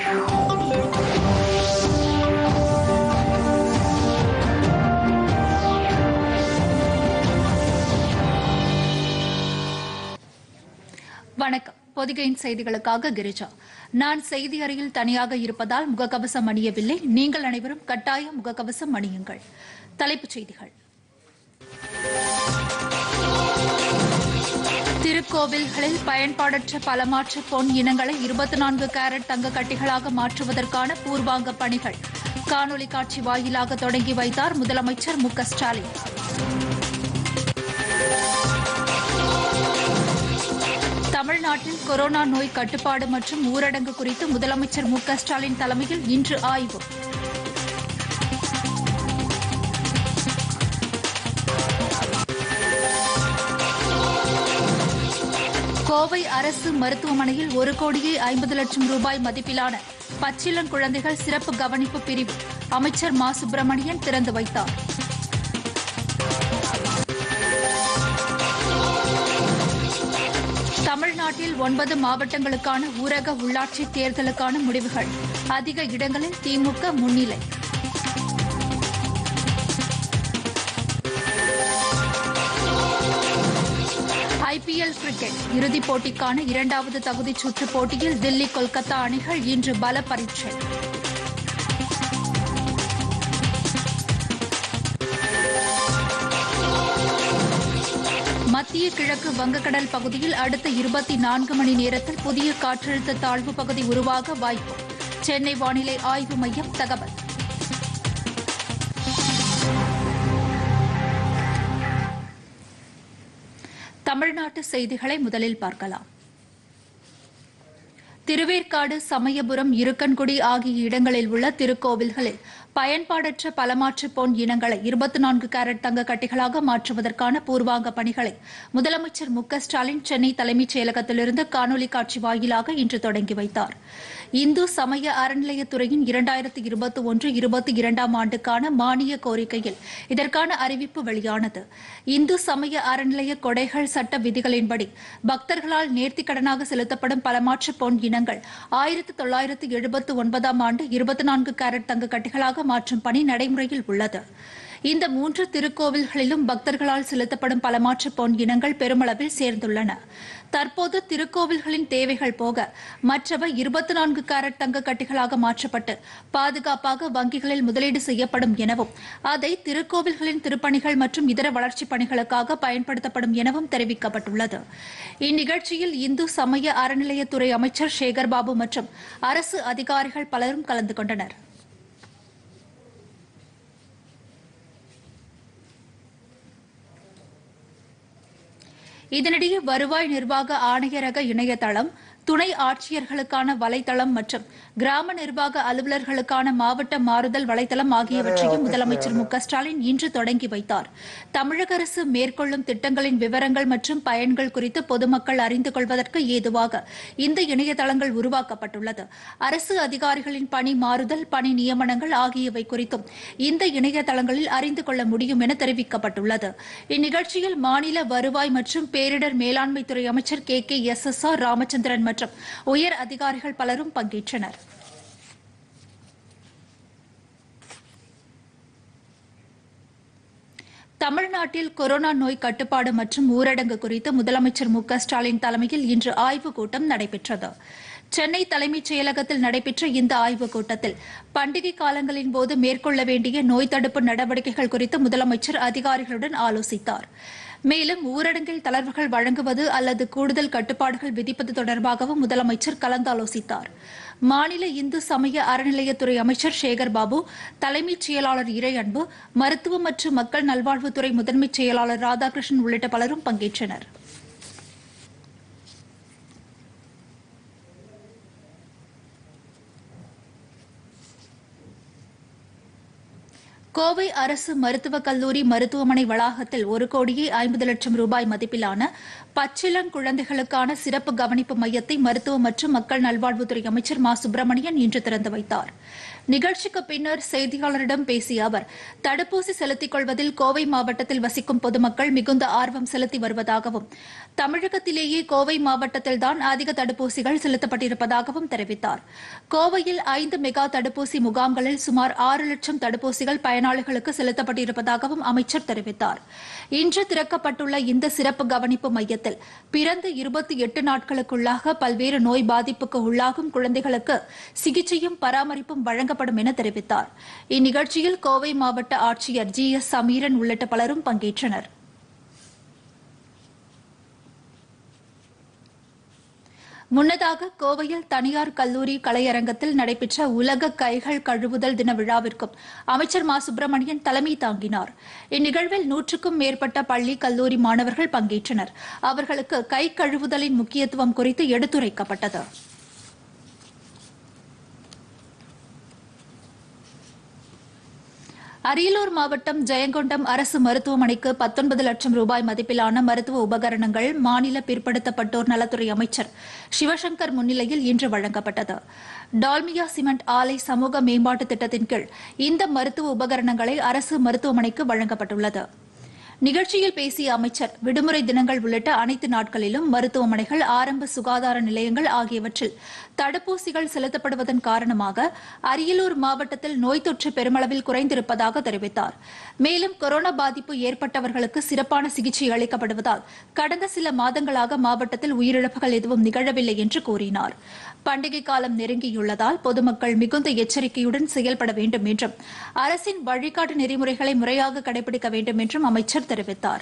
வணக்கம் பொதிகையின் செய்திகளுக்காக கிரிஜா நான் செய்தி அறையில் தனியாக இருப்பதால் முகக்கவசம் அணியவில்லை நீங்கள் அனைவரும் கட்டாயம் முகக்கவசம் அணியுங்கள் தலைப்புச் செய்திகள் திருக்கோவில்களில் பயன்பாடற்ற பலமாற்று பொன் இனங்களை இருபத்தி நான்கு கேரட் தங்க கட்டிகளாக மாற்றுவதற்கான பூர்வாங்க பணிகள் காணொலி காட்சி வாயிலாக தொடங்கி வைத்தார் முதலமைச்சர் மு க ஸ்டாலின் தமிழ்நாட்டில் கொரோனா நோய் கட்டுப்பாடு மற்றும் ஊரடங்கு குறித்து முதலமைச்சர் மு க ஸ்டாலின் தலைமையில் இன்று ஆய்வு கோவை அரசு மருத்துவமனையில் ஒரு கோடியே ஐம்பது லட்சம் ரூபாய் மதிப்பிலான பச்சிளங்குழந்தைகள் சிறப்பு கவனிப்பு பிரிவு அமைச்சர் மா சுப்பிரமணியன் திறந்து வைத்தார் தமிழ்நாட்டில் ஒன்பது மாவட்டங்களுக்கான ஊரக உள்ளாட்சி தேர்தலுக்கான முடிவுகள் அதிக இடங்களில் திமுக முன்னிலை ஐபிஎல் கிரிக்கெட் இறுதிப் போட்டிக்கான இரண்டாவது தகுதிச் சுற்றுப் போட்டியில் தில்லி கொல்கத்தா அணிகள் இன்று பல பரீட்சை மத்திய கிழக்கு வங்கக்கடல் பகுதியில் அடுத்த இருபத்தி நான்கு மணி நேரத்தில் புதிய காற்றழுத்த தாழ்வு பகுதி உருவாக வாய்ப்பு சென்னை வானிலை ஆய்வு மையம் தகவல் தமிழ்நாட்டு செய்திகளை முதலில் பார்க்கலாம் திருவேற்காடு சமயபுரம் இருக்கன்குடி ஆகிய இடங்களில் உள்ள திருக்கோவில்களில் பயன்பாடற்ற பலமாற்று பொன் இனங்களை இருபத்தி நான்கு கேரட் தங்க கட்டிகளாக மாற்றுவதற்கான பூர்வாங்க பணிகளை முதலமைச்சர் மு க ஸ்டாலின் சென்னை தலைமைச் செயலகத்திலிருந்து காணொலி காட்சி வாயிலாக இன்று தொடங்கி வைத்தார் இந்து சமய அறநிலையத்துறையின் இரண்டாயிரத்தி இருபத்தி ஒன்று இருபத்தி இரண்டாம் ஆண்டுக்கான மானிய கோரிக்கையில் இதற்கான அறிவிப்பு வெளியானது இந்து சமய அறநிலைய கொடைகள் சட்ட விதிகளின்படி பக்தர்களால் நேர்த்திக்கடனாக செலுத்தப்படும் பலமாற்று பொன் இனங்கள் ஆயிரத்து தொள்ளாயிரத்து எழுபத்து ஒன்பதாம் ஆண்டு இருபத்தி நான்கு கேரட் தங்க கட்டிகளாக மாற்றும் பணி நடைமுறையில் உள்ளது இந்த மூன்று திருக்கோவில்களிலும் பக்தர்களால் செலுத்தப்படும் பலமாற்று பொன் இனங்கள் பெருமளவில் சேர்ந்துள்ளன தற்போது திருக்கோவில்களின் தேவைகள் போக மற்றவை இருபத்தி நான்கு கேரட் தங்க கட்டிகளாக மாற்றப்பட்டு பாதுகாப்பாக வங்கிகளில் முதலீடு செய்யப்படும் எனவும் அதை திருக்கோவில்களின் திருப்பணிகள் மற்றும் இதர வளர்ச்சிப் பணிகளுக்காக பயன்படுத்தப்படும் எனவும் தெரிவிக்கப்பட்டுள்ளது இந்நிகழ்ச்சியில் இந்து சமய அறநிலையத்துறை அமைச்சர் சேகர்பாபு மற்றும் அரசு அதிகாரிகள் பலரும் கலந்து கொண்டனா் இதனிடையே வருவாய் நிர்வாக ஆணையரக இணையதளம் துணை ஆட்சியர்களுக்கான வலைதளம் மற்றும் கிராம நிர்வாக அலுவலர்களுக்கான மாவட்ட மாறுதல் வலைதளம் ஆகியவற்றையும் முதலமைச்சர் மு க ஸ்டாலின் இன்று தொடங்கி வைத்தார் தமிழக அரசு மேற்கொள்ளும் திட்டங்களின் விவரங்கள் மற்றும் பயன்கள் குறித்து பொதுமக்கள் அறிந்து கொள்வதற்கு ஏதுவாக இந்த இணையதளங்கள் உருவாக்கப்பட்டுள்ளது அரசு அதிகாரிகளின் பணி மாறுதல் பணி நியமனங்கள் ஆகியவை குறித்தும் இந்த இணையதளங்களில் அறிந்து கொள்ள முடியும் என தெரிவிக்கப்பட்டுள்ளது இந்நிகழ்ச்சியில் மாநில வருவாய் மற்றும் பேரிடர் மேலாண்மை துறை அமைச்சர் K K S S R Ramachandran மற்றும் உயர் அதிகாரிகள் பலரும் பங்கேற்றனர் தமிழ்நாட்டில் கொரோனா நோய் கட்டுப்பாடு மற்றும் ஊரடங்கு குறித்து முதலமைச்சர் மு க ஸ்டாலின் தலைமையில் இன்று ஆய்வுக் கூட்டம் நடைபெற்றது சென்னை தலைமைச் செயலகத்தில் நடைபெற்ற இந்த ஆய்வுக் கூட்டத்தில் பண்டிகை காலங்களின் போது மேற்கொள்ள வேண்டிய நோய் தடுப்பு நடவடிக்கைகள் குறித்து முதலமைச்சர் அதிகாரிகளுடன் ஆலோசித்தார் மேலும் ஊரடங்கில் தளர்வுகள் வழங்குவது அல்லது கூடுதல் கட்டுப்பாடுகள் விதிப்பது தொடர்பாகவும் முதலமைச்சர் கலந்தாலோசித்தார் மாநில இந்து சமய அறநிலையத்துறை அமைச்சர் சேகர் பாபு தலைமைச் செயலாளர் இறையன்பு மருத்துவ மற்றும் மக்கள் நல்வாழ்வுத்துறை முதன்மைச் செயலாளர் ராதாகிருஷ்ணன் உள்ளிட்ட பலரும் பங்கேற்றனா் கோவை அரசு மருத்துவக் கல்லூரி மருத்துவமனை வளாகத்தில் ஒரு கோடியே ஐம்பது லட்சம் ரூபாய் மதிப்பிலான பச்சிளங்குழந்தைகளுக்கான சிறப்பு கவனிப்பு மையத்தை மருத்துவ மற்றும் மக்கள் நல்வாழ்வுத்துறை அமைச்சர் மா சுப்பிரமணியன் இன்று திறந்து வைத்தார் நிகழ்ச்சிக்கு பின்னர் செய்தியாளரிடம் பேசிய அவர் தடுப்பூசி செலுத்திக் கொள்வதில் கோவை மாவட்டத்தில் வசிக்கும் பொதுமக்கள் மிகுந்த ஆர்வம் செலுத்தி வருவதாகவும் தமிழகத்திலேயே கோவை மாவட்டத்தில்தான் அதிக தடுப்பூசிகள் செலுத்தப்பட்டிருப்பதாகவும் தெரிவித்தார் கோவையில் ஐந்து மெகா தடுப்பூசி முகாம்களில் சுமார் ஆறு லட்சம் தடுப்பூசிகள் பயனாளிகளுக்கு செலுத்தப்பட்டிருப்பதாகவும் அமைச்சர் தெரிவித்தார் இன்று திறக்கப்பட்டுள்ள இந்த சிறப்பு கவனிப்பு மையத்தில் பிறந்து இருபத்தி எட்டு நாட்களுக்குள்ளாக பல்வேறு நோய் பாதிப்புக்கு உள்ளாகும் குழந்தைகளுக்கு சிகிச்சையும் பராமரிப்பும் வழங்கப்படும் என தெரிவித்தார் இந்நிகழ்ச்சியில் கோவை மாவட்ட ஆட்சியர் ஜி எஸ் சமீரன் உள்ளிட்ட பலரும் பங்கேற்றனா் முன்னதாக கோவையில் தனியார் கல்லூரி கலையரங்கத்தில் நடைபெற்ற உலக கைகள் கழுவுதல் தின விழாவிற்கும் அமைச்சர் மா சுப்பிரமணியன் தலைமை தாங்கினார் இந்நிகழ்வில் நூற்றுக்கும் மேற்பட்ட பள்ளி கல்லூரி மாணவர்கள் பங்கேற்றனர் அவர்களுக்கு கை கழுவுதலின் முக்கியத்துவம் குறித்து எடுத்துரைக்கப்பட்டது அரியலூர் மாவட்டம் ஜெயங்கொண்டம் அரசு மருத்துவமனைக்கு பத்தொன்பது லட்சம் ரூபாய் மதிப்பிலான மருத்துவ உபகரணங்கள் மாநில பிற்படுத்தப்பட்டோர் நலத்துறை அமைச்சர் சிவசங்கர் முன்னிலையில் இன்று வழங்கப்பட்டது டால்மியா சிமெண்ட் ஆலை சமூக மேம்பாட்டு திட்டத்தின் கீழ் இந்த மருத்துவ உபகரணங்களை அரசு மருத்துவமனைக்கு வழங்கப்பட்டுள்ளது நிகழ்ச்சியில் பேசிய அமைச்சர் விடுமுறை தினங்கள் உள்ளிட்ட அனைத்து நாட்களிலும் மருத்துவமனைகள் ஆரம்ப சுகாதார நிலையங்கள் ஆகியவற்றில் தடுப்பூசிகள் செலுத்தப்படுவதன் காரணமாக அரியலூர் மாவட்டத்தில் நோய் தொற்று பெருமளவில் குறைந்திருப்பதாக தெரிவித்தார் மேலும் கொரோனா பாதிப்பு ஏற்பட்டவர்களுக்கு சிறப்பான சிகிச்சை அளிக்கப்படுவதால் கடந்த சில மாதங்களாக மாவட்டத்தில் உயிரிழப்புகள் எதுவும் நிகழவில்லை என்று கூறினார் பண்டிகை காலம் நெருங்கியுள்ளதால் பொதுமக்கள் மிகுந்த எச்சரிக்கையுடன் செயல்பட வேண்டும் என்றும் அரசின் வழிகாட்டு நெறிமுறைகளை முறையாக கடைபிடிக்க வேண்டும் என்றும் அமைச்சர் தெரிவித்தார்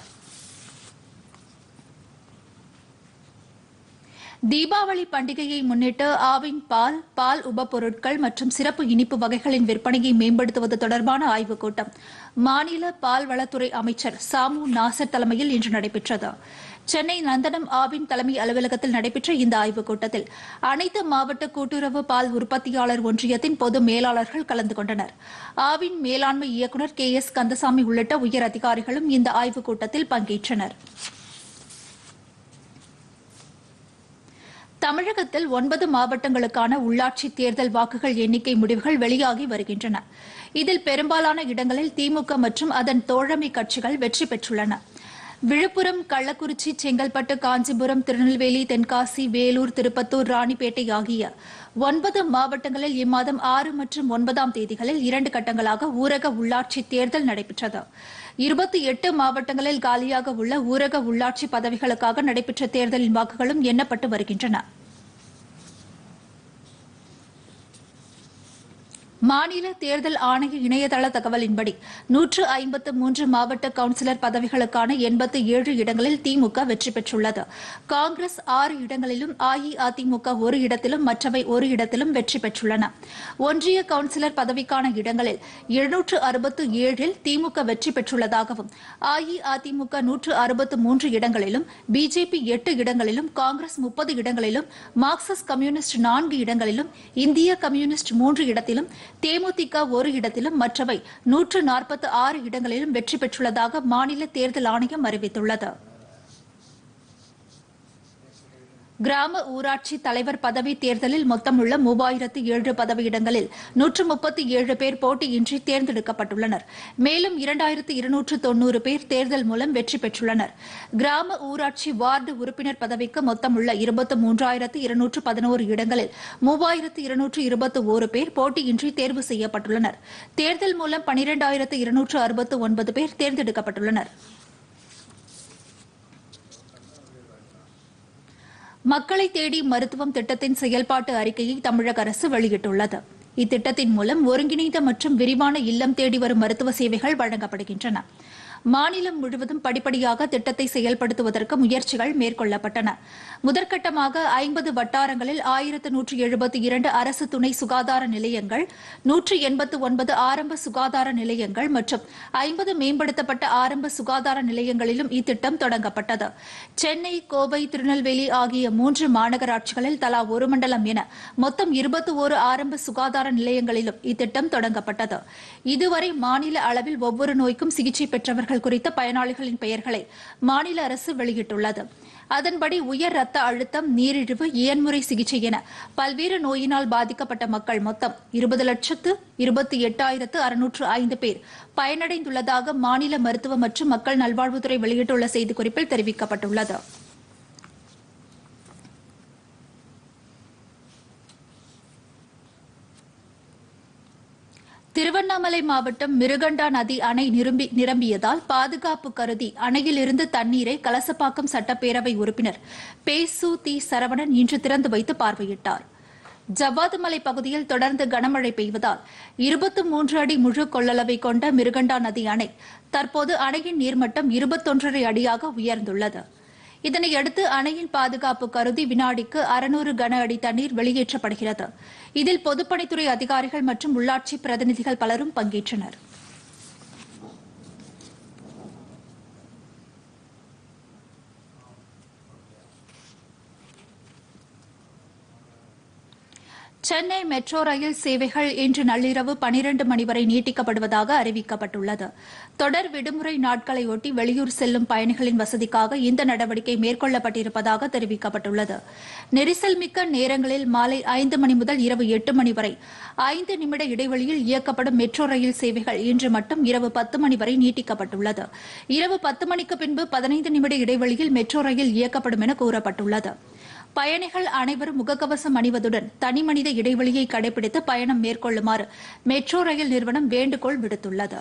தீபாவளி பண்டிகையை முன்னிட்டு ஆவின் பால் பால் உபப்பொருட்கள் மற்றும் சிறப்பு இனிப்பு வகைகளின் விற்பனையை மேம்படுத்துவது தொடர்பான ஆய்வுக் கூட்டம் மாநில பால்வளத்துறை அமைச்சர் சாமு நாசர் தலைமையில் இன்று நடைபெற்றது சென்னை நந்தனம் ஆவின் தலைமை அலுவலகத்தில் நடைபெற்ற இந்த ஆய்வுக் கூட்டத்தில் அனைத்து மாவட்ட கூட்டுறவு பால் உற்பத்தியாளர் ஒன்றியத்தின் பொது மேலாளர்கள் கலந்து கொண்டனர் ஆவின் மேலாண்மை இயக்குநர் கே எஸ் கந்தசாமி உள்ளிட்ட உயர் அதிகாரிகளும் இந்த ஆய்வுக் கூட்டத்தில் பங்கேற்றனா் தமிழகத்தில் ஒன்பது மாவட்டங்களுக்கான உள்ளாட்சி தேர்தல் வாக்குகள் எண்ணிக்கை முடிவுகள் வெளியாகி வருகின்றன இதில் பெரும்பாலான இடங்களில் திமுக மற்றும் அதன் தோழமை கட்சிகள் வெற்றி பெற்றுள்ளன விழுப்புரம் கள்ளக்குறிச்சி செங்கல்பட்டு காஞ்சிபுரம் திருநெல்வேலி தென்காசி வேலூர் திருப்பத்தூர் ராணிப்பேட்டை ஆகிய ஒன்பது மாவட்டங்களில் இம்மாதம் ஆறு மற்றும் ஒன்பதாம் தேதிகளில் இரண்டு கட்டங்களாக ஊரக உள்ளாட்சி தேர்தல் நடைபெற்றது இருபத்தி எட்டு மாவட்டங்களில் காலியாக உள்ள ஊரக உள்ளாட்சி பதவிகளுக்காக நடைபெற்ற தேர்தலின் வாக்குகளும் எண்ணப்பட்டு வருகின்றன மாநில தேர்தல் ஆணைய இணையதள தகவலின்படி நூற்று ஐம்பத்து மூன்று மாவட்ட கவுன்சிலர் பதவிகளுக்கான எண்பத்தி ஏழு இடங்களில் திமுக வெற்றி பெற்றுள்ளது காங்கிரஸ் ஆறு இடங்களிலும் அஇஅதிமுக ஒரு இடத்திலும் மற்றவை ஒரு இடத்திலும் வெற்றி பெற்றுள்ளன ஒன்றிய கவுன்சிலர் பதவிக்கான இடங்களில் எழுநூற்று அறுபத்து ஏழில் திமுக வெற்றி பெற்றுள்ளதாகவும் அஇஅதிமுக நூற்று அறுபத்து மூன்று இடங்களிலும் பிஜேபி எட்டு இடங்களிலும் காங்கிரஸ் முப்பது இடங்களிலும் மார்க்சிஸ்ட் கம்யூனிஸ்ட் நான்கு இடங்களிலும் இந்திய கம்யூனிஸ்ட் மூன்று இடத்திலும் தேமுதிக ஒரு இடத்திலும் மற்றவை நூற்று நாற்பத்தி ஆறு இடங்களிலும் வெற்றி பெற்றுள்ளதாக மாநில தேர்தல் ஆணையம் அறிவித்துள்ளது கிராம ஊராட்சி தலைவர் பதவி தேர்தலில் மொத்தம் உள்ள மூவாயிரத்து ஏழு பதவியிடங்களில் நூற்று முப்பத்தி ஏழு பேர் போட்டியின்றி தேர்ந்தெடுக்கப்பட்டுள்ளனர் மேலும் இரண்டாயிரத்து இருநூற்று தொன்னூறு பேர் தேர்தல் மூலம் வெற்றி பெற்றுள்ளனர் கிராம ஊராட்சி வார்டு உறுப்பினர் பதவிக்கு மொத்தம் உள்ள இருபத்து மூன்றாயிரத்து இருநூற்று பதினோரு இடங்களில் மூவாயிரத்து இருநூற்று இருபத்தி ஒரு பேர் போட்டியின்றி தேர்வு செய்யப்பட்டுள்ளனர் தேர்தல் மூலம் பனிரெண்டாயிரத்து இருநூற்று அறுபத்து ஒன்பது பேர் தேர்ந்தெடுக்கப்பட்டுள்ளனா் மக்களை தேடி மருத்துவம் திட்டத்தின் செயல்பாட்டு அறிக்கையை தமிழக அரசு வெளியிட்டுள்ளது இத்திட்டத்தின் மூலம் ஒருங்கிணைந்த மற்றும் விரிவான இல்லம் தேடி வரும் மருத்துவ சேவைகள் வழங்கப்படுகின்றன மாநிலம் முழுவதும் படிப்படியாக திட்டத்தை செயல்படுத்துவதற்கு முயற்சிகள் மேற்கொள்ளப்பட்டன முதற்கட்டமாக ஐம்பது வட்டாரங்களில் ஆயிரத்து நூற்று எழுபத்தி இரண்டு அரசு துணை சுகாதார நிலையங்கள் நூற்று எண்பத்து ஒன்பது ஆரம்ப சுகாதார நிலையங்கள் மற்றும் ஐம்பது மேம்படுத்தப்பட்ட ஆரம்ப சுகாதார நிலையங்களிலும் இத்திட்டம் தொடங்கப்பட்டது சென்னை கோவை திருநெல்வேலி ஆகிய மூன்று மாநகராட்சிகளில் தலா ஒரு மண்டலம் என மொத்தம் இருபத்தி ஒரு ஆரம்ப சுகாதார நிலையங்களிலும் இத்திட்டம் தொடங்கப்பட்டது இதுவரை மாநில அளவில் ஒவ்வொரு நோய்க்கும் சிகிச்சை பெற்றவர்கள் குறித்த பயனாளிகளின் பெயர்களை மாநில அரசு வெளியிட்டுள்ளது அதன்படி உயர் ரத்த அழுத்தம் நீரிழிவு இயன்முறை சிகிச்சை என பல்வேறு நோயினால் பாதிக்கப்பட்ட மக்கள் மொத்தம் இருபது லட்சத்து இருபத்தி எட்டாயிரத்து அறுநூற்று ஐந்து பேர் பயனடைந்துள்ளதாக மாநில மருத்துவ மற்றும் மக்கள் நல்வாழ்வுத்துறை வெளியிட்டுள்ள செய்திக்குறிப்பில் தெரிவிக்கப்பட்டுள்ளது திருவண்ணாமலை மாவட்டம் மிருகண்டா நதி அணை நிரம்பி நிரம்பியதால் பாதுகாப்பு கருதி அணையிலிருந்து தண்ணீரை கலசப்பாக்கம் சட்டப்பேரவை உறுப்பினர் பேசு தி சரவணன் இன்று திறந்து வைத்து பார்வையிட்டார் ஜவ்வாது மலை பகுதியில் தொடர்ந்து கனமழை பெய்வதால் இருபத்து மூன்று அடி முழு கொள்ளளவை கொண்ட மிருகண்டா நதி அணை தற்போது அணையின் நீர்மட்டம் இருபத்தொன்றரை அடியாக உயர்ந்துள்ளது இதனையடுத்து அணையின் பாதுகாப்பு கருதி வினாடிக்கு அறுநூறு கன அடி தண்ணீர் வெளியேற்றப்படுகிறது இதில் பொதுப்பணித்துறை அதிகாரிகள் மற்றும் உள்ளாட்சி பிரதிநிதிகள் பலரும் பங்கேற்றனர் சென்னை மெட்ரோ ரயில் சேவைகள் இன்று நள்ளிரவு பனிரண்டு மணி வரை நீட்டிக்கப்படுவதாக அறிவிக்கப்பட்டுள்ளது தொடர் விடுமுறை நாட்களையொட்டி வெளியூர் செல்லும் பயணிகளின் வசதிக்காக இந்த நடவடிக்கை மேற்கொள்ளப்பட்டிருப்பதாக தெரிவிக்கப்பட்டுள்ளது நெரிசல் மிக்க நேரங்களில் மாலை ஐந்து மணி முதல் இரவு எட்டு மணி வரை ஐந்து நிமிட இடைவெளியில் இயக்கப்படும் மெட்ரோ ரயில் சேவைகள் இன்று மட்டும் இரவு பத்து மணி வரை நீட்டிக்கப்பட்டுள்ளது இரவு பத்து மணிக்கு பின்பு பதினைந்து நிமிட இடைவெளியில் மெட்ரோ ரயில் இயக்கப்படும் என கூறப்பட்டுள்ளது பயணிகள் அனைவரும் முகக்கவசம் அணிவதுடன் தனிமனித இடைவெளியை கடைபிடித்து பயணம் மேற்கொள்ளுமாறு மெட்ரோ ரயில் நிறுவனம் வேண்டுகோள் விடுத்துள்ளது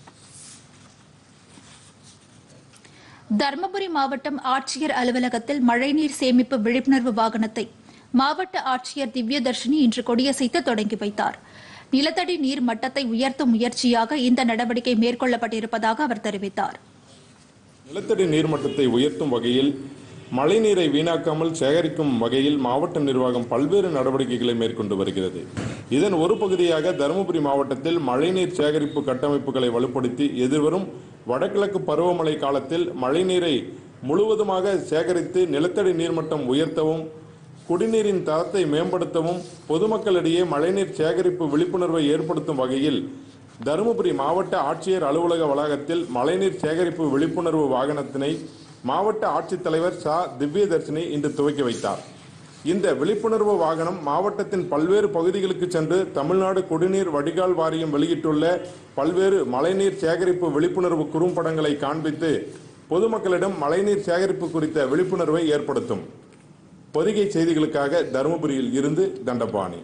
தருமபுரி மாவட்டம் ஆட்சியர் அலுவலகத்தில் மழைநீர் சேமிப்பு விழிப்புணர்வு வாகனத்தை மாவட்ட ஆட்சியர் திவ்யதர்ஷினி இன்று கொடியசைத்து தொடங்கி வைத்தார் நிலத்தடி நீர் மட்டத்தை உயர்த்தும் முயற்சியாக இந்த நடவடிக்கை மேற்கொள்ளப்பட்டிருப்பதாக அவர் தெரிவித்தார் நிலத்தடி நீர்மட்டத்தை உயர்த்தும் வகையில் மழைநீரை வீணாக்காமல் சேகரிக்கும் வகையில் மாவட்ட நிர்வாகம் பல்வேறு நடவடிக்கைகளை மேற்கொண்டு வருகிறது இதன் ஒரு பகுதியாக தருமபுரி மாவட்டத்தில் மழைநீர் சேகரிப்பு கட்டமைப்புகளை வலுப்படுத்தி எதிர்வரும் வடகிழக்கு பருவமழை காலத்தில் மழைநீரை முழுவதுமாக சேகரித்து நிலத்தடி நீர்மட்டம் உயர்த்தவும் குடிநீரின் தரத்தை மேம்படுத்தவும் பொதுமக்களிடையே மழைநீர் சேகரிப்பு விழிப்புணர்வை ஏற்படுத்தும் வகையில் தருமபுரி மாவட்ட ஆட்சியர் அலுவலக வளாகத்தில் மழைநீர் சேகரிப்பு விழிப்புணர்வு வாகனத்தினை மாவட்ட ஆட்சித்தலைவர் சா திவ்யதர்ஷினி இன்று துவக்கி வைத்தார் இந்த விழிப்புணர்வு வாகனம் மாவட்டத்தின் பல்வேறு பகுதிகளுக்கு சென்று தமிழ்நாடு குடிநீர் வடிகால் வாரியம் வெளியிட்டுள்ள பல்வேறு மழைநீர் சேகரிப்பு விழிப்புணர்வு குறும்படங்களை காண்பித்து பொதுமக்களிடம் மழைநீர் சேகரிப்பு குறித்த விழிப்புணர்வை ஏற்படுத்தும் பொதிகை செய்திகளுக்காக தருமபுரியில் இருந்து தண்டபாணி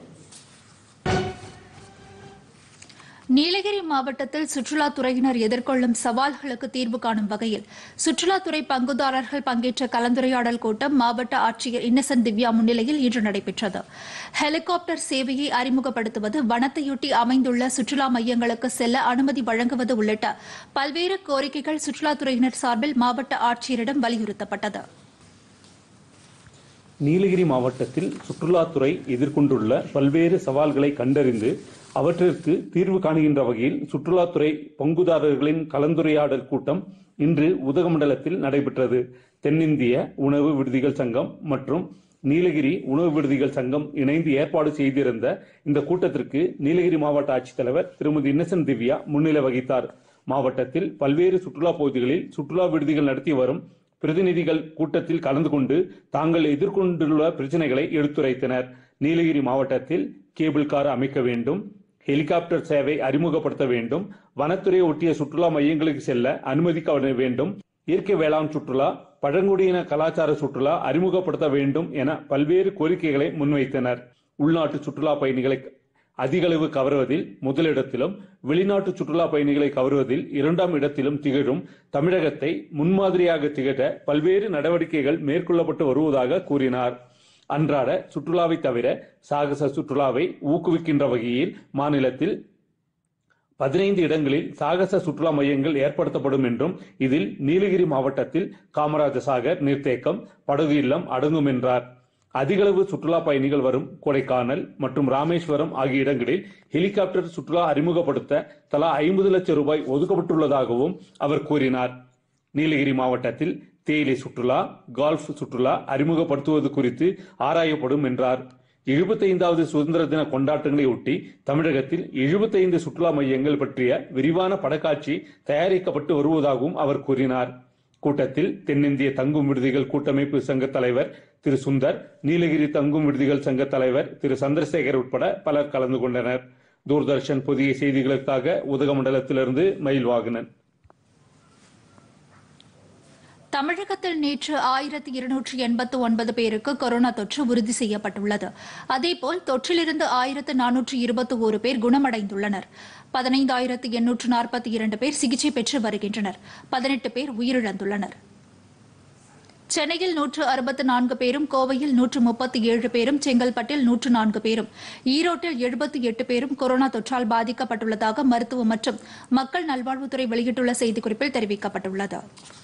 நீலகிரி மாவட்டத்தில் சுற்றுலாத்துறையினர் எதிர்கொள்ளும் சவால்களுக்கு தீர்வு காணும் வகையில் சுற்றுலாத்துறை பங்குதாரர்கள் பங்கேற்ற கலந்துரையாடல் கூட்டம் மாவட்ட ஆட்சியர் இன்னசென்ட் திவ்யா முன்னிலையில் இன்று நடைபெற்றது ஹெலிகாப்டர் சேவையை அறிமுகப்படுத்துவது வனத்தையொட்டி அமைந்துள்ள சுற்றுலா மையங்களுக்கு செல்ல அனுமதி வழங்குவது உள்ளிட்ட பல்வேறு கோரிக்கைகள் சுற்றுலாத்துறையினர் சார்பில் மாவட்ட ஆட்சியரிடம் வலியுறுத்தப்பட்டது நீலகிரி மாவட்டத்தில் சுற்றுலாத்துறை எதிர்கொண்டுள்ள பல்வேறு சவால்களை கண்டறிந்து அவற்றிற்கு தீர்வு காணுகின்ற வகையில் சுற்றுலாத்துறை பங்குதாரர்களின் கலந்துரையாடல் கூட்டம் இன்று உதகமண்டலத்தில் நடைபெற்றது தென்னிந்திய உணவு விடுதிகள் சங்கம் மற்றும் நீலகிரி உணவு விடுதிகள் சங்கம் இணைந்து ஏற்பாடு செய்திருந்த இந்த கூட்டத்திற்கு நீலகிரி மாவட்ட ஆட்சித்தலைவர் திருமதி இன்னசென்ட் திவ்யா முன்னிலை வகித்தார் மாவட்டத்தில் பல்வேறு சுற்றுலா பகுதிகளில் சுற்றுலா விடுதிகள் நடத்தி வரும் பிரதிநிதிகள் கூட்டத்தில் கலந்து கொண்டு தாங்கள் எதிர்கொண்டுள்ள பிரச்சனைகளை எடுத்துரைத்தனர் நீலகிரி மாவட்டத்தில் கேபிள் கார் அமைக்க வேண்டும் ஹெலிகாப்டர் சேவை அறிமுகப்படுத்த வேண்டும் வனத்துறை ஒட்டிய சுற்றுலா மையங்களுக்கு செல்ல அனுமதிக்க வேண்டும் இயற்கை வேளாண் சுற்றுலா பழங்குடியின கலாச்சார சுற்றுலா அறிமுகப்படுத்த வேண்டும் என பல்வேறு கோரிக்கைகளை முன்வைத்தனர் உள்நாட்டு சுற்றுலா பயணிகளை அதிகளவு கவர்வதில் முதலிடத்திலும் வெளிநாட்டு சுற்றுலா பயணிகளை கவர்வதில் இரண்டாம் இடத்திலும் திகழும் தமிழகத்தை முன்மாதிரியாக திகழ பல்வேறு நடவடிக்கைகள் மேற்கொள்ளப்பட்டு வருவதாக கூறினார் அன்றாட சுற்றுலாவை தவிர சாகச சுற்றுலாவை ஊக்குவிக்கின்ற வகையில் மாநிலத்தில் பதினைந்து இடங்களில் சாகச சுற்றுலா மையங்கள் ஏற்படுத்தப்படும் என்றும் இதில் நீலகிரி மாவட்டத்தில் காமராஜ சாகர் நீர்த்தேக்கம் படகு இல்லம் அடங்கும் என்றார் அதிகளவு சுற்றுலா பயணிகள் வரும் கொடைக்கானல் மற்றும் ராமேஸ்வரம் ஆகிய இடங்களில் ஹெலிகாப்டர் சுற்றுலா அறிமுகப்படுத்த தலா ஐம்பது லட்சம் ரூபாய் ஒதுக்கப்பட்டுள்ளதாகவும் அவர் கூறினார் நீலகிரி மாவட்டத்தில் தேயிலை சுற்றுலா கால்ஃப் சுற்றுலா அறிமுகப்படுத்துவது குறித்து ஆராயப்படும் என்றார் எழுபத்தைந்தாவது சுதந்திர தின கொண்டாட்டங்களை ஒட்டி தமிழகத்தில் எழுபத்தைந்து சுற்றுலா மையங்கள் பற்றிய விரிவான படக்காட்சி தயாரிக்கப்பட்டு வருவதாகவும் அவர் கூறினார் கூட்டத்தில் தென்னிந்திய தங்கும் விடுதிகள் கூட்டமைப்பு சங்க தலைவர் திரு சுந்தர் நீலகிரி தங்கும் விடுதிகள் சங்க தலைவர் திரு சந்திரசேகர் உட்பட பலர் கலந்து கொண்டனர் தூர்தர்ஷன் புதிய செய்திகளுக்காக உதகமண்டலத்திலிருந்து மயில்வாகனன் தமிழகத்தில் நேற்று ஆயிரத்தி இருநூற்று எண்பத்து ஒன்பது பேருக்கு கொரோனா தொற்று உறுதி செய்யப்பட்டுள்ளது அதேபோல் தொற்றிலிருந்து ஆயிரத்து நானூற்று இருபத்தி ஒரு பேர் குணமடைந்துள்ளனர் பதினைந்தாயிரத்து எண்ணூற்று நாற்பத்தி இரண்டு பேர் சிகிச்சை பெற்று வருகின்றனர் பதினெட்டு பேர் உயிரிழந்துள்ளனர் சென்னையில் நூற்று அறுபத்து நான்கு பேரும் கோவையில் நூற்று முப்பத்தி ஏழு பேரும் செங்கல்பட்டில் நூற்று நான்கு பேரும் ஈரோட்டில் எழுபத்தி எட்டு பேரும் கொரோனா தொற்றால் பாதிக்கப்பட்டுள்ளதாக மருத்துவ மற்றும் மக்கள் நல்வாழ்வுத்துறை வெளியிட்டுள்ள செய்திக்குறிப்பில் தெரிவிக்கப்பட்டுள்ளது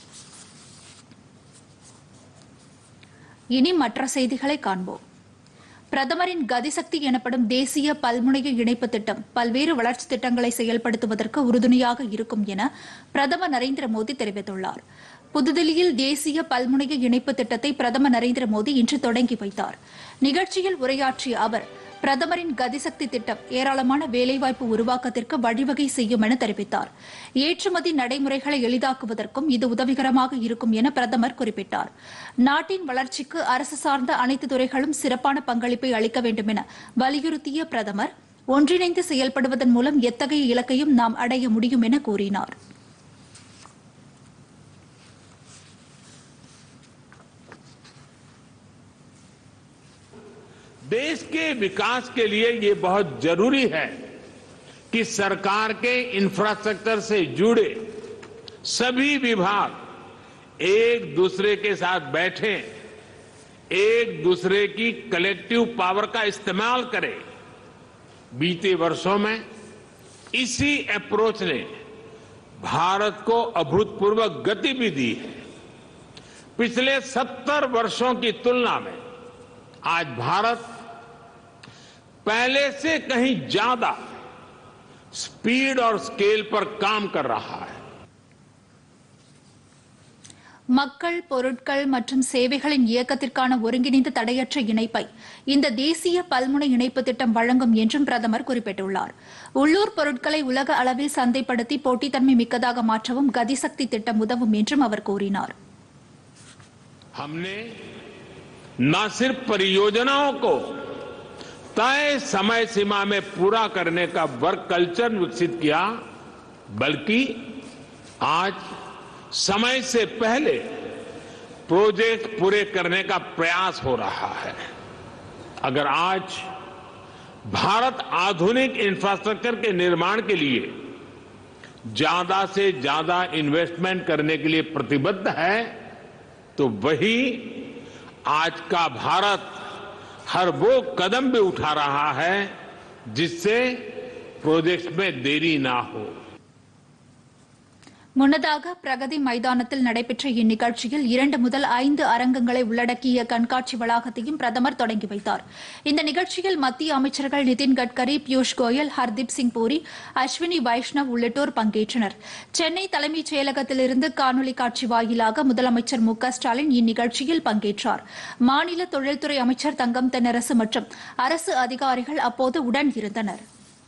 இனி மற்ற செய்திகளை காண்போம் பிரதமரின் கதிசக்தி எனப்படும் தேசிய பல்முனைய இணைப்பு திட்டம் பல்வேறு வளர்ச்சி திட்டங்களை செயல்படுத்துவதற்கு உறுதுணையாக இருக்கும் என பிரதமர் நரேந்திர மோடி தெரிவித்துள்ளார் புதுதில்லியில் தேசிய பல்முனைய இணைப்பு திட்டத்தை பிரதமர் நரேந்திர மோடி இன்று தொடங்கி வைத்தார் நிகழ்ச்சியில் உரையாற்றிய அவர் பிரதமரின் கதிசக்தி திட்டம் ஏராளமான வேலைவாய்ப்பு உருவாக்கத்திற்கு வழிவகை செய்யும் என தெரிவித்தார் ஏற்றுமதி நடைமுறைகளை எளிதாக்குவதற்கும் இது உதவிகரமாக இருக்கும் என பிரதமர் குறிப்பிட்டார் நாட்டின் வளர்ச்சிக்கு அரசு சார்ந்த அனைத்து துறைகளும் சிறப்பான பங்களிப்பை அளிக்க வேண்டும் என வலியுறுத்திய பிரதமர் ஒன்றிணைந்து செயல்படுவதன் மூலம் எத்தகைய இலக்கையும் நாம் அடைய முடியும் என கூறினார் देश के विकास के लिए ये बहुत जरूरी है कि सरकार के इंफ्रास्ट्रक्चर से जुड़े सभी विभाग एक दूसरे के साथ बैठे एक दूसरे की कलेक्टिव पावर का इस्तेमाल करें बीते वर्षों में इसी अप्रोच ने भारत को अभूतपूर्व गति भी दी है पिछले सत्तर वर्षों की तुलना में आज भारत पहले से कहीं ज्यादा स्पीड और स्केल पर काम कर रहा है மக்கள் பொருட்கள் மற்றும் சேவைகளின் இயக்கத்திற்கான ஒருங்கிணைந்த தடையற்ற இணைப்பை இந்த தேசிய பல்முனை இணைப்பு திட்டம் வழங்கும் என்றும் பிரதமர் குறிப்பிட்டுள்ளார் உள்ளூர் பொருட்களை உலக அளவில் சந்தைப்படுத்தி போட்டித்தன்மை மிக்கதாக மாற்றவும் கதிசக்தி திட்டம் உதவும் என்றும் அவர் கூறினார் हमने न सिर्फ परियोजनाओं को तय समय सीमा में पूरा करने का वर्क कल्चर विकसित किया बल्कि आज समय से पहले प्रोजेक्ट पूरे करने का प्रयास हो रहा है अगर आज भारत आधुनिक इंफ्रास्ट्रक्चर के निर्माण के लिए ज्यादा से ज्यादा इन्वेस्टमेंट करने के लिए प्रतिबद्ध है तो वही आज का भारत हर वो कदम भी उठा रहा है जिससे प्रोजेक्ट में देरी ना हो முன்னதாக பிரகதி மைதானத்தில் நடைபெற்ற இந்நிகழ்ச்சியில் இரண்டு முதல் ஐந்து அரங்கங்களை உள்ளடக்கிய கண்காட்சி வளாகத்தையும் பிரதமர் தொடங்கி வைத்தார் இந்த நிகழ்ச்சியில் மத்திய அமைச்சர்கள் நிதின் கட்கரி பியூஷ் கோயல் ஹர்தீப் சிங் பூரி அஸ்வினி வைஷ்ணவ் உள்ளிட்டோர் பங்கேற்றனர் சென்னை தலைமைச் செயலகத்திலிருந்து காணொலி காட்சி வாயிலாக முதலமைச்சர் மு க ஸ்டாலின் இந்நிகழ்ச்சியில் பங்கேற்றார் மாநில தொழில்துறை அமைச்சர் தங்கம் தென்னரசு மற்றும் அரசு அதிகாரிகள் அப்போது உடன் இருந்தனா்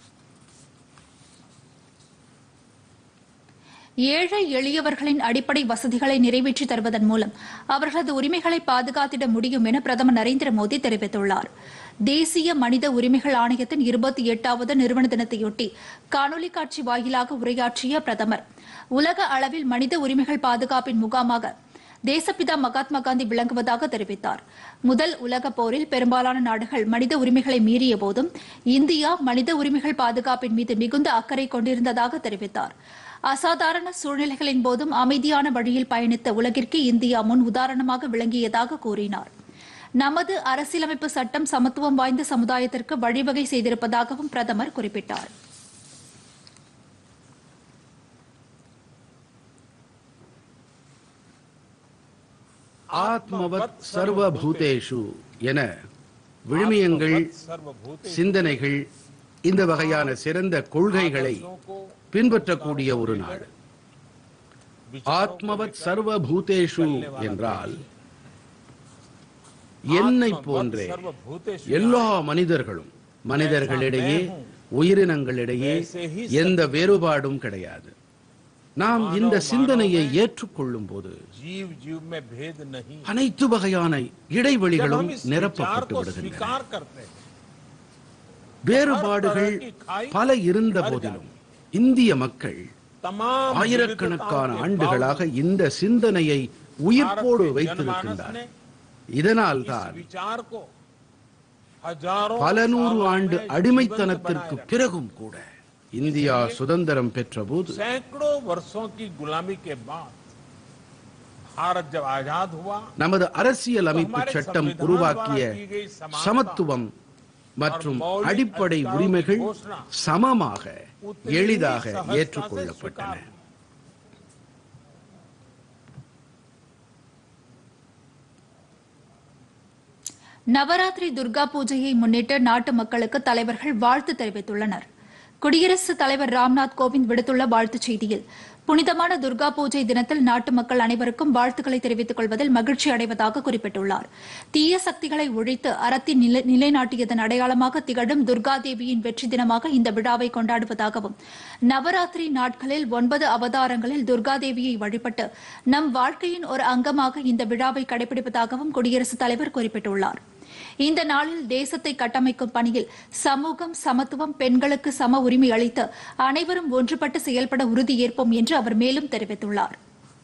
ஏழை எளியவர்களின் அடிப்படை வசதிகளை நிறைவேற்றி தருவதன் மூலம் அவர்களது உரிமைகளை பாதுகாத்திட முடியும் என பிரதமர் நரேந்திர மோடி தெரிவித்துள்ளார் தேசிய மனித உரிமைகள் ஆணையத்தின் இருபத்தி எட்டாவது நிறுவன தினத்தையொட்டி காணொலி காட்சி வாயிலாக உரையாற்றிய பிரதமர் உலக அளவில் மனித உரிமைகள் பாதுகாப்பின் முகாமாக தேசப்பிதா மகாத்மா காந்தி விளங்குவதாக தெரிவித்தார் முதல் உலகப் போரில் பெரும்பாலான நாடுகள் மனித உரிமைகளை மீறிய போதும் இந்தியா மனித உரிமைகள் பாதுகாப்பின் மீது மிகுந்த அக்கறை கொண்டிருந்ததாக தெரிவித்தார் அசாதாரண சூழ்நிலைகளின் போதும் அமைதியான வழியில் பயணித்த உலகிற்கு இந்தியா முன் உதாரணமாக விளங்கியதாக கூறினார் நமது அரசியலமைப்பு சட்டம் சமத்துவம் வாய்ந்த சமுதாயத்திற்கு வழிவகை செய்திருப்பதாகவும் பிரதமர் குறிப்பிட்டார் ஆத்மவத் சர்வபூதேஷு என விழுமியங்கள் சிந்தனைகள் இந்த வகையான சிறந்த கொள்கைகளை பின்பற்றக்கூடிய ஒரு நாடு ஆத்மவத் சர்வபூதேஷு என்றால் என்னை போன்றே எல்லா மனிதர்களும் மனிதர்களிடையே உயிரினங்களிடையே எந்த வேறுபாடும் கிடையாது நாம் இந்த சிந்தனையை ஏற்றுக்கொள்ளும் போது जीव जीव में भेद नहीं அனைத்து வகையான जब இடைவெளிகளும் हम इस विचार நிரப்பப்பட்டு को விடுகின்றன स्वीकार करते हैं வேறுபாடுகள் பல இருந்த போதிலும் இந்திய மக்கள் तमाम ஆயிரக்கணக்கான विविधताओं के ஆண்டுகளாக बावजूद இந்த சிந்தனையை भारत உயிர்ப்போடு के जनमानस வைத்திருக்கின்றார் ने இதனால் इस தான் विचार को हजारों பல நூறு सालों ஆண்டு में அடிமைத்தனத்திற்கு जीवंत बनाए பிறகும் கூட இந்தியா சுதந்திரம் பெற்றபோது रखा। सैकड़ों वर्षों की गुलामी के बाद भारत जब आजाद हुआ நமது அரசியல் அமைப்பு हमारे சட்டம் संविधान உருவாக்கிய द्वारा की गई समानता சமத்துவம் மற்றும் और मौलिक அடிப்படை अधिकारों की உரிமைகள் घोषणा சமமாக उतनी ही எளிதாக सहजता से ஏற்றுக்கொள்ளப்பட்டன स्वीकार हुई। நவராத்திரி துர்கா பூஜையை முன்னிட்டு நாட்டு மக்களுக்கு தலைவர்கள் வாழ்த்து தெரிவித்துள்ளனர் குடியரசுத் தலைவர் ராம்நாத் கோவிந்த் விடுத்துள்ள வாழ்த்துச் செய்தியில் புனிதமான துர்கா பூஜை தினத்தில் நாட்டு மக்கள் அனைவருக்கும் வாழ்த்துக்களை தெரிவித்துக் கொள்வதில் மகிழ்ச்சி அடைவதாக குறிப்பிட்டுள்ளார் தீய சக்திகளை ஒழித்து அறத்தின் நிலை- நிலைநாட்டியதன் அடையாளமாக திகழும் துர்கா தேவியின் வெற்றி தினமாக இந்த விழாவை கொண்டாடுவதாகவும் நவராத்திரி நாட்களில் ஒன்பது அவதாரங்களில் துர்கா தேவியை வழிபட்டு நம் வாழ்க்கையின் ஒரு அங்கமாக இந்த விழாவை கடைபிடிப்பதாகவும் குடியரசுத் தலைவர் குறிப்பிட்டுள்ளார் இந்த நாளில் தேசத்தை கட்டமைக்கும் பணியில் சமூகம் சமத்துவம் பெண்களுக்கு சம உரிமை அளித்து அனைவரும் ஒன்றுபட்டு செயல்பட உறுதியேற்போம் என்று அவர் மேலும் தெரிவித்துள்ளார்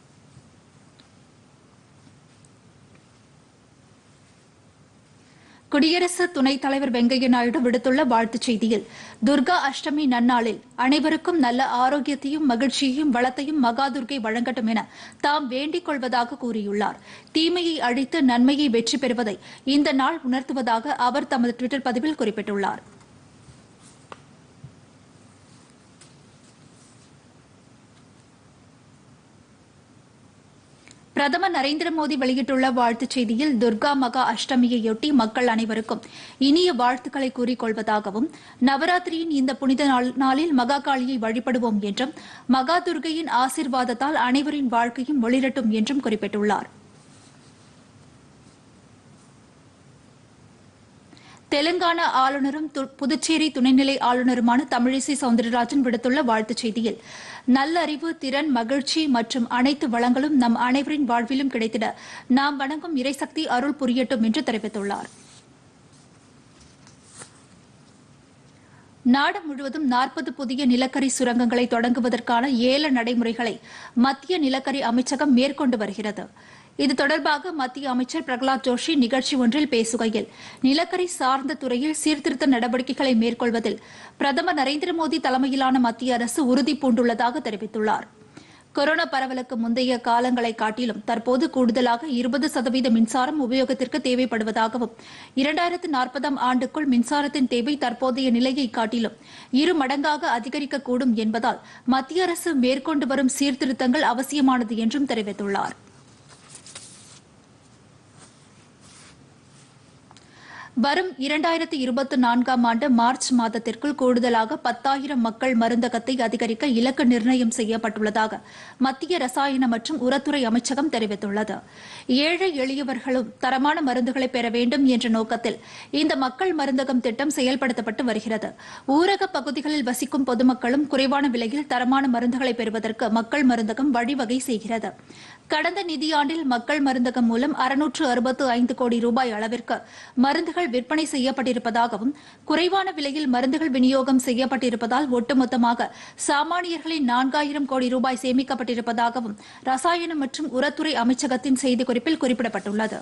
குடியரசு துணைத் தலைவர் வெங்கையா நாயுடு விடுத்துள்ள வாழ்த்துச் செய்தியில் துர்கா அஷ்டமி நன்னாளில் அனைவருக்கும் நல்ல ஆரோக்கியத்தையும் மகிழ்ச்சியையும் வளத்தையும் மகாதுர்கை வழங்கட்டும் என தாம் வேண்டிக் கொள்வதாக கூறியுள்ளார் தீமையை அழித்து நன்மையை வெற்றி பெறுவதை இந்த நாள் உணர்த்துவதாக அவர் தமது டுவிட்டர் பதிவில் குறிப்பிட்டுள்ளார் பிரதமர் நரேந்திர மோடி வெளியிட்டுள்ள வாழ்த்துச் செய்தியில் துர்கா மகா அஷ்டமியையொட்டி மக்கள் அனைவருக்கும் இனிய வாழ்த்துக்களை கூறிக்கொள்வதாகவும் நவராத்திரியின் இந்த புனித நாள்- நாளில் மகா காளியை வழிபடுவோம் என்றும் மகா துர்கையின் ஆசீர்வாதத்தால் அனைவரின் வாழ்க்கையும் ஒளிரட்டும் என்றும் குறிப்பிட்டுள்ளார் தெலுங்கானா ஆளுநரும் து- புதுச்சேரி துணைநிலை ஆளுநருமான தமிழிசை சவுந்தரராஜன் விடுத்துள்ள வாழ்த்துச் செய்தியில் நல்லறிவு திறன் மகிழ்ச்சி மற்றும் அனைத்து வளங்களும் நம் அனைவரின் வாழ்விலும் கிடைத்திட நாம் வணங்கும் இறைசக்தி அருள் புரியட்டும் என்று தெரிவித்துள்ளார் நாடு முழுவதும் நாற்பது புதிய நிலக்கரி சுரங்கங்களை தொடங்குவதற்கான ஏல நடைமுறைகளை மத்திய நிலக்கரி அமைச்சகம் மேற்கொண்டு வருகிறது இது தொடர்பாக மத்திய அமைச்சர் பிரகலாத் ஜோஷி நிகழ்ச்சி ஒன்றில் பேசுகையில் நிலக்கரி சார்ந்த துறையில் சீர்திருத்த நடவடிக்கைகளை மேற்கொள்வதில் பிரதமர் நரேந்திர மோடி தலைமையிலான மத்திய அரசு உறுதி பூண்டுள்ளதாக தெரிவித்துள்ளார் கொரோனா பரவலுக்கு முந்தைய காலங்களை காட்டிலும் தற்போது கூடுதலாக இருபது சதவீத மின்சாரம் உபயோகத்திற்கு தேவைப்படுவதாகவும் இரண்டாயிரத்து நாற்பதாம் ஆண்டுக்குள் மின்சாரத்தின் தேவை தற்போதைய நிலையை காட்டிலும் இரு மடங்காக அதிகரிக்கக்கூடும் என்பதால் மத்திய அரசு மேற்கொண்டு வரும் சீர்திருத்தங்கள் அவசியமானது என்றும் தெரிவித்துள்ளார் வரும் இரண்டாயிரத்தி இருபத்தி நான்காம் ஆண்டு மார்ச் மாதத்திற்குள் கூடுதலாக பத்தாயிரம் மக்கள் மருந்தகத்தை அதிகரிக்க இலக்கு நிர்ணயம் செய்யப்பட்டுள்ளதாக மத்திய ரசாயன மற்றும் உரத்துறை அமைச்சகம் தெரிவித்துள்ளது ஏழை எளியவர்களும் தரமான மருந்துகளை பெற வேண்டும் என்ற நோக்கத்தில் இந்த மக்கள் மருந்தகம் திட்டம் செயல்படுத்தப்பட்டு வருகிறது ஊரக பகுதிகளில் வசிக்கும் பொதுமக்களும் குறைவான விலையில் தரமான மருந்துகளை பெறுவதற்கு மக்கள் மருந்தகம் வழிவகை செய்கிறது கடந்த நிதியாண்டில் மக்கள் மருந்தகம் மூலம் அறுநூற்று அறுபத்து ஐந்து கோடி ரூபாய் அளவிற்கு மருந்துகள் விற்பனை செய்யப்பட்டிருப்பதாகவும் குறைவான விலையில் மருந்துகள் விநியோகம் செய்யப்பட்டிருப்பதால் ஒட்டுமொத்தமாக சாமானியர்களின் நான்காயிரம் கோடி ரூபாய் சேமிக்கப்பட்டிருப்பதாகவும் ரசாயன மற்றும் உரத்துறை அமைச்சகத்தின் செய்திக்குறிப்பில் குறிப்பிடப்பட்டுள்ளது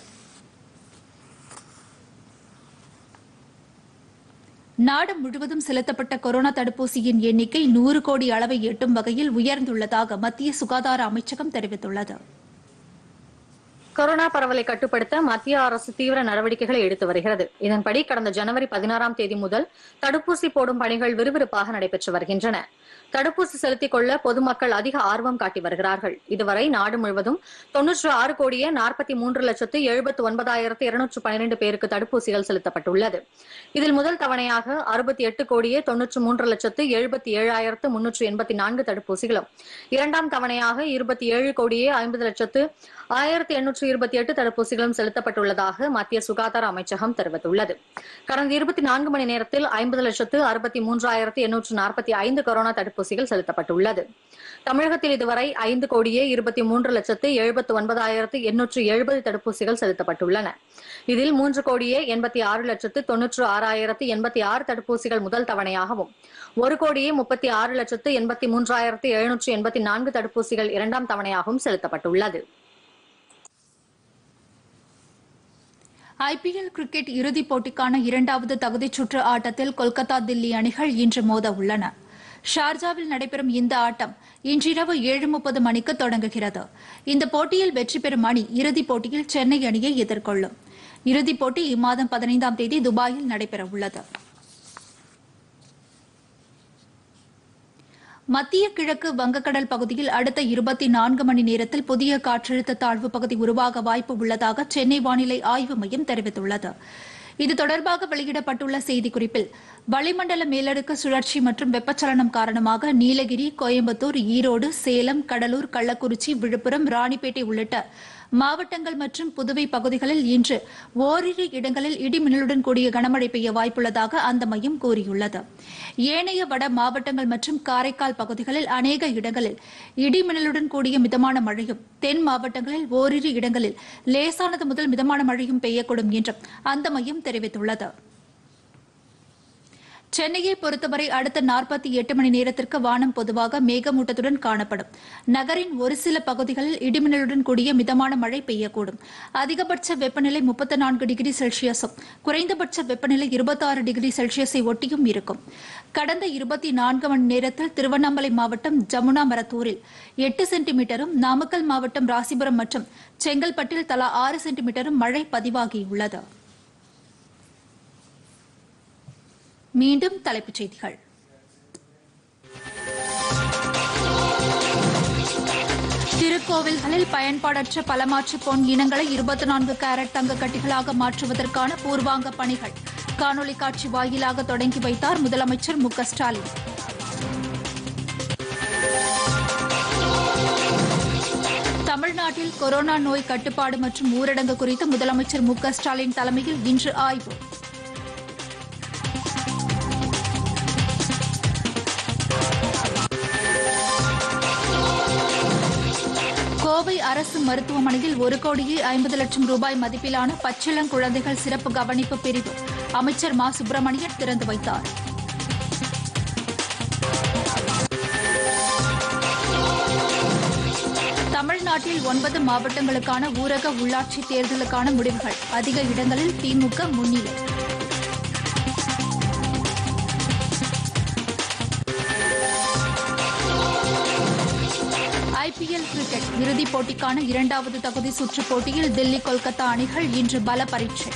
நாடு முழுவதும் செலுத்தப்பட்ட கொரோனா தடுப்பூசியின் எண்ணிக்கை நூறு கோடி அளவை எட்டும் வகையில் உயர்ந்துள்ளதாக மத்திய சுகாதார அமைச்சகம் தெரிவித்துள்ளது கொரோனா பரவலை கட்டுப்படுத்த மத்திய அரசு தீவிர நடவடிக்கைகளை எடுத்து வருகிறது இதன்படி கடந்த ஜனவரி பதினாறாம் தேதி முதல் தடுப்பூசி போடும் பணிகள் விறுவிறுப்பாக நடைபெற்று வருகின்றன தடுப்பூசி செலுத்திக் கொள்ள பொதுமக்கள் அதிக ஆர்வம் காட்டி வருகிறார்கள் இதுவரை நாடு முழுவதும் தொன்னூற்று ஆறு கோடியே நாற்பத்தி மூன்று லட்சத்து எழுபத்து ஒன்பதாயிரத்து இருநூற்று பன்னிரண்டு பேருக்கு தடுப்பூசிகள் செலுத்தப்பட்டுள்ளது இதில் முதல் தவணையாக அறுபத்தி எட்டு கோடியே தொன்னூற்று மூன்று லட்சத்து எழுபத்தி ஏழாயிரத்து முன்னூற்று எண்பத்தி நான்கு தடுப்பூசிகளும் இரண்டாம் தவணையாக இருபத்தி ஏழு கோடியே ஐம்பது லட்சத்து ஆயிரத்தி எண்ணூற்று இருபத்தி எட்டு தடுப்பூசிகளும் செலுத்தப்பட்டுள்ளதாக மத்திய சுகாதார அமைச்சகம் தெரிவித்துள்ளது கடந்த இருபத்தி நான்கு மணி நேரத்தில் ஐம்பது லட்சத்து அறுபத்தி மூன்றாயிரத்து எண்ணூற்று நாற்பத்தி ஐந்து கொரோனா தடுப்பூசிகள் செலுத்தப்பட்டுள்ளது தமிழகத்தில் இதுவரை ஐந்து கோடியே இருபத்தி மூன்று லட்சத்து எழுபத்தி ஒன்பதாயிரத்து எண்ணூற்று எழுபது தடுப்பூசிகள் செலுத்தப்பட்டுள்ளன இதில் மூன்று கோடியே எண்பத்தி ஆறு லட்சத்து தொன்னூற்று ஆறாயிரத்து எண்பத்தி ஆறு தடுப்பூசிகள் முதல் தவணையாகவும் ஒரு கோடியே முப்பத்தி ஆறு லட்சத்து எண்பத்தி மூன்றாயிரத்து எழுநூற்று எண்பத்தி நான்கு தடுப்பூசிகள் இரண்டாம் தவணையாகவும் செலுத்தப்பட்டுள்ளது ஐபிஎல் கிரிக்கெட் இறுதிப் போட்டிக்கான இரண்டாவது தகுதிச் சுற்று ஆட்டத்தில் கொல்கத்தா தில்லி அணிகள் இன்று மோத உள்ளன ஷார்ஜாவில் நடைபெறும் இந்த ஆட்டம் இன்றிரவு ஏழு முப்பது மணிக்கு தொடங்குகிறது இந்த போட்டியில் வெற்றி பெறும் அணி இறுதிப் போட்டியில் சென்னை அணியை எதிர்கொள்ளும் இறுதிப் போட்டி இம்மாதம் பதினைந்தாம் தேதி துபாயில் நடைபெறவுள்ளது மத்திய கிழக்கு வங்கக்கடல் பகுதியில் அடுத்த இருபத்தி நான்கு மணி நேரத்தில் புதிய காற்றழுத்த தாழ்வு பகுதி உருவாக வாய்ப்பு உள்ளதாக சென்னை வானிலை ஆய்வு மையம் தெரிவித்துள்ளது இது தொடர்பாக வெளியிடப்பட்டுள்ள செய்திக்குறிப்பில் வளிமண்டல மேலடுக்கு சுழற்சி மற்றும் வெப்பச்சலனம் காரணமாக நீலகிரி கோயம்புத்தூர் ஈரோடு சேலம் கடலூர் கள்ளக்குறிச்சி விழுப்புரம் ராணிப்பேட்டை உள்ளிட்ட மாவட்டங்கள் மற்றும் புதுவை பகுதிகளில் இன்று ஓரிரு இடங்களில் இடிமின்னலுடன் கூடிய கனமழை பெய்ய வாய்ப்புள்ளதாக அந்த மையம் கூறியுள்ளது ஏனைய வட மாவட்டங்கள் மற்றும் காரைக்கால் பகுதிகளில் அநேக இடங்களில் இடிமின்னலுடன் கூடிய மிதமான மழையும் தென் மாவட்டங்களில் ஓரிரு இடங்களில் லேசானது முதல் மிதமான மழையும் பெய்யக்கூடும் என்றும் அந்த மையம் தெரிவித்துள்ளது சென்னையை பொறுத்தவரை அடுத்த நாற்பத்தி எட்டு மணி நேரத்திற்கு வானம் பொதுவாக மேகமூட்டத்துடன் காணப்படும் நகரின் ஒரு சில பகுதிகளில் இடிமின்னலுடன் கூடிய மிதமான மழை பெய்யக்கூடும் அதிகபட்ச வெப்பநிலை முப்பத்தி நான்கு டிகிரி செல்சியஸும் குறைந்தபட்ச வெப்பநிலை இருபத்தாறு டிகிரி செல்சியஸை ஒட்டியும் இருக்கும் கடந்த இருபத்தி நான்கு மணி நேரத்தில் திருவண்ணாமலை மாவட்டம் ஜமுனா மரத்தூரில் எட்டு சென்டிமீட்டரும் நாமக்கல் மாவட்டம் ராசிபுரம் மற்றும் செங்கல்பட்டில் தலா ஆறு சென்டிமீட்டரும் மழை பதிவாகியுள்ளது மீண்டும் தலைப்புச் செய்திகள் திருக்கோவில்களில் பயன்பாடற்ற பலமாற்று பொன் இனங்களை இருபத்தி நான்கு கேரட் தங்க கட்டிகளாக மாற்றுவதற்கான பூர்வாங்க பணிகள் காணொலி காட்சி வாயிலாக தொடங்கி வைத்தார் முதலமைச்சர் மு க ஸ்டாலின் தமிழ்நாட்டில் கொரோனா நோய் கட்டுப்பாடு மற்றும் ஊரடங்கு குறித்து முதலமைச்சர் மு க ஸ்டாலின் தலைமையில் இன்று ஆய்வு கோவை அரசு மருத்துவமனையில் ஒரு கோடியே ஐம்பது லட்சம் ரூபாய் மதிப்பிலான பச்சிளங்குழந்தைகள் சிறப்பு கவனிப்பு பிரிவு அமைச்சர் மா சுப்பிரமணியன் திறந்து வைத்தார் தமிழ்நாட்டில் ஒன்பது மாவட்டங்களுக்கான ஊரக உள்ளாட்சி தேர்தலுக்கான முடிவுகள் அதிக இடங்களில் திமுக முன்னிலை ஐபிஎல் கிரிக்கெட் இறுதிப் போட்டிக்கான இரண்டாவது தகுதி சுற்றுப் போட்டியில் தில்லி கொல்கத்தா அணிகள் இன்று பல பரீட்சை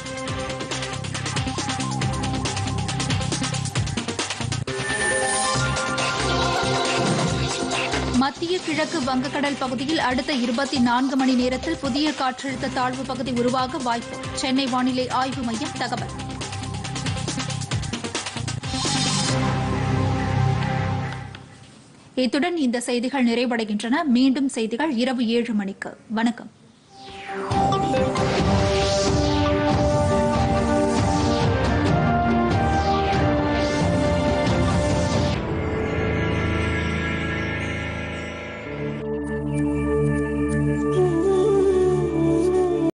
மத்திய கிழக்கு வங்கக்கடல் பகுதியில் அடுத்த இருபத்தி நான்கு மணி நேரத்தில் புதிய காற்றழுத்த தாழ்வு பகுதி உருவாக வாய்ப்பு சென்னை வானிலை ஆய்வு மையம் தகவல் இத்துடன் இந்த செய்திகள் நிறைவடைகின்றன மீண்டும் செய்திகள் இரவு ஏழு மணிக்கு வணக்கம்